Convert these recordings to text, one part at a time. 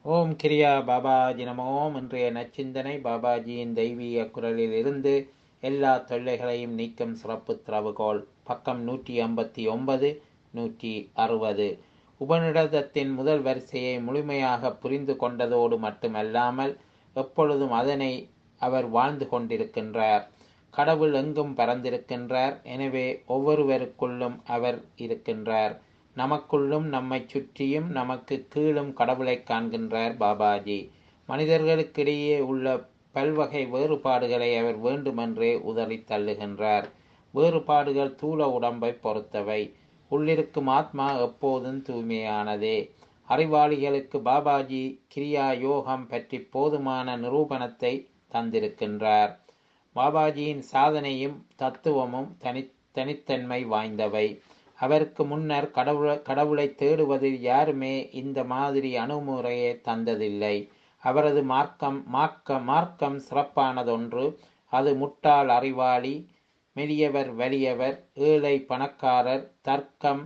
ஓம் கிரியா பாபாஜி நம ஓம் இன்றைய நச்சிந்தனை பாபாஜியின் தெய்வீக குரலில் இருந்து எல்லா தொல்லைகளையும் நீக்கும் சிறப்பு திறவுகோல் பக்கம் நூற்றி ஐம்பத்தி ஒன்பது நூற்றி அறுபது உபநிடதத்தின் முதல் வரிசையை முழுமையாக புரிந்து கொண்டதோடு மட்டுமல்லாமல் எப்பொழுதும் அதனை அவர் வாழ்ந்து கொண்டிருக்கின்றார் கடவுள் எங்கும் பறந்திருக்கின்றார் எனவே ஒவ்வொருவருக்குள்ளும் அவர் இருக்கின்றார் நமக்குள்ளும் நம்மை சுற்றியும் நமக்கு கீழும் கடவுளை காண்கின்றார் பாபாஜி மனிதர்களுக்கிடையே உள்ள பல்வகை வேறுபாடுகளை அவர் வேண்டுமென்றே உதறி தள்ளுகின்றார் வேறுபாடுகள் தூள உடம்பை பொறுத்தவை உள்ளிருக்கும் ஆத்மா எப்போதும் தூய்மையானதே அறிவாளிகளுக்கு பாபாஜி கிரியா யோகம் பற்றி போதுமான நிரூபணத்தை தந்திருக்கின்றார் பாபாஜியின் சாதனையும் தத்துவமும் தனி தனித்தன்மை வாய்ந்தவை அவருக்கு முன்னர் கடவுளை கடவுளை தேடுவதில் யாருமே இந்த மாதிரி அணுகுமுறையை தந்ததில்லை அவரது மார்க்கம் மார்க்க மார்க்கம் சிறப்பானதொன்று அது முட்டாள் அறிவாளி மெலியவர் வலியவர் ஏழை பணக்காரர் தர்க்கம்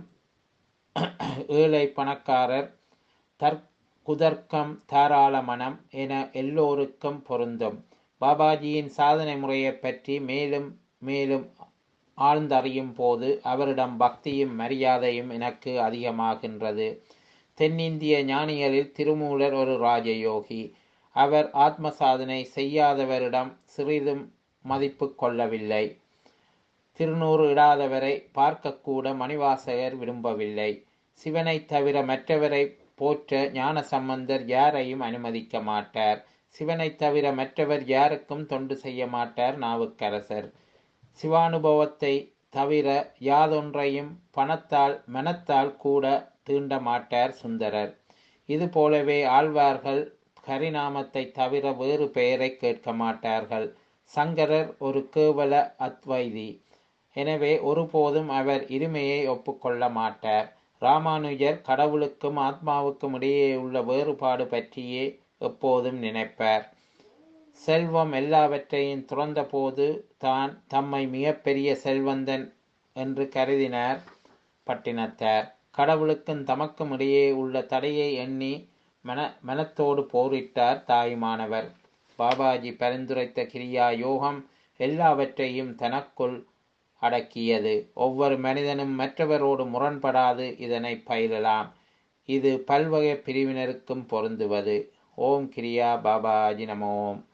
ஏழை பணக்காரர் தற் குதர்க்கம் தாராள மனம் என எல்லோருக்கும் பொருந்தும் பாபாஜியின் சாதனை முறையை பற்றி மேலும் மேலும் ஆழ்ந்தறியும் போது அவரிடம் பக்தியும் மரியாதையும் எனக்கு அதிகமாகின்றது தென்னிந்திய ஞானிகளில் திருமூலர் ஒரு ராஜயோகி அவர் ஆத்ம சாதனை செய்யாதவரிடம் சிறிதும் மதிப்பு கொள்ளவில்லை திருநூறு இடாதவரை பார்க்கக்கூட மணிவாசகர் விரும்பவில்லை சிவனை தவிர மற்றவரை போற்ற ஞான சம்பந்தர் யாரையும் அனுமதிக்க மாட்டார் சிவனை தவிர மற்றவர் யாருக்கும் தொண்டு செய்ய மாட்டார் நாவுக்கரசர் சிவானுபவத்தை தவிர யாதொன்றையும் பணத்தால் மனத்தால் கூட தீண்ட மாட்டார் சுந்தரர் இது போலவே ஆழ்வார்கள் ஹரிநாமத்தை தவிர வேறு பெயரை கேட்க மாட்டார்கள் சங்கரர் ஒரு கேவல அத்வைதி எனவே ஒருபோதும் அவர் இருமையை ஒப்புக்கொள்ள மாட்டார் ராமானுஜர் கடவுளுக்கும் ஆத்மாவுக்கும் இடையே உள்ள வேறுபாடு பற்றியே எப்போதும் நினைப்பார் செல்வம் எல்லாவற்றையும் துறந்த போது தான் தம்மை மிகப்பெரிய செல்வந்தன் என்று கருதினார் பட்டினத்தார் கடவுளுக்கும் தமக்கும் இடையே உள்ள தடையை எண்ணி மன மனத்தோடு போரிட்டார் தாயுமானவர் பாபாஜி பரிந்துரைத்த கிரியா யோகம் எல்லாவற்றையும் தனக்குள் அடக்கியது ஒவ்வொரு மனிதனும் மற்றவரோடு முரண்படாது இதனை பயிலலாம் இது பல்வகை பிரிவினருக்கும் பொருந்துவது ஓம் கிரியா பாபாஜி நமோம்